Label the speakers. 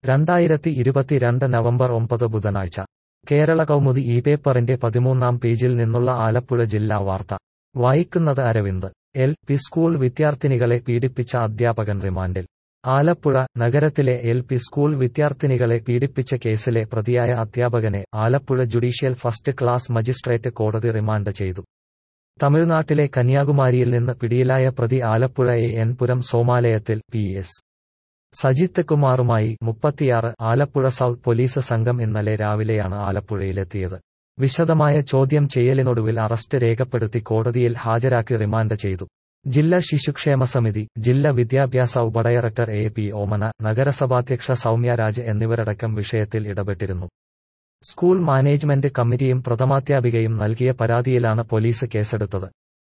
Speaker 1: രണ്ടായിരത്തി ഇരുപത്തിരണ്ട് നവംബർ ഒമ്പത് ബുധനാഴ്ച കേരള കൗമുദി ഈ പേപ്പറിന്റെ പതിമൂന്നാം പേജിൽ നിന്നുള്ള ആലപ്പുഴ ജില്ലാ വാർത്ത വായിക്കുന്നത് അരവിന്ദ് എൽ പി സ്കൂൾ വിദ്യാർത്ഥിനികളെ പീഡിപ്പിച്ച അധ്യാപകൻ റിമാൻഡിൽ ആലപ്പുഴ നഗരത്തിലെ എൽ പി സ്കൂൾ വിദ്യാർത്ഥിനികളെ പീഡിപ്പിച്ച കേസിലെ പ്രതിയായ അധ്യാപകനെ Alappuzha judicial first class magistrate കോടതി റിമാൻഡ് ചെയ്തു തമിഴ്നാട്ടിലെ കന്യാകുമാരിയിൽ നിന്ന് പിടിയിലായ പ്രതി ആലപ്പുഴ എ എൻ പുരം സോമാലയത്തിൽ പി എസ് സജിത്ത് കുമാറുമായി മുപ്പത്തിയാറ് ആലപ്പുഴ സൗത്ത് പോലീസ് സംഘം ഇന്നലെ രാവിലെയാണ് ആലപ്പുഴയിലെത്തിയത് വിശദമായ ചോദ്യം ചെയ്യലിനൊടുവിൽ അറസ്റ്റ് രേഖപ്പെടുത്തി കോടതിയിൽ ഹാജരാക്കി റിമാൻഡ് ചെയ്തു ജില്ലാ ശിശുക്ഷേമ സമിതി ജില്ലാ വിദ്യാഭ്യാസ ഉപഡയറക്ടർ എ പി ഓമന നഗരസഭാധ്യക്ഷ സൗമ്യരാജ് എന്നിവരടക്കം വിഷയത്തിൽ ഇടപെട്ടിരുന്നു സ്കൂൾ മാനേജ്മെന്റ് കമ്മിറ്റിയും പ്രഥമാധ്യാപികയും നൽകിയ പരാതിയിലാണ് പോലീസ് കേസെടുത്തത്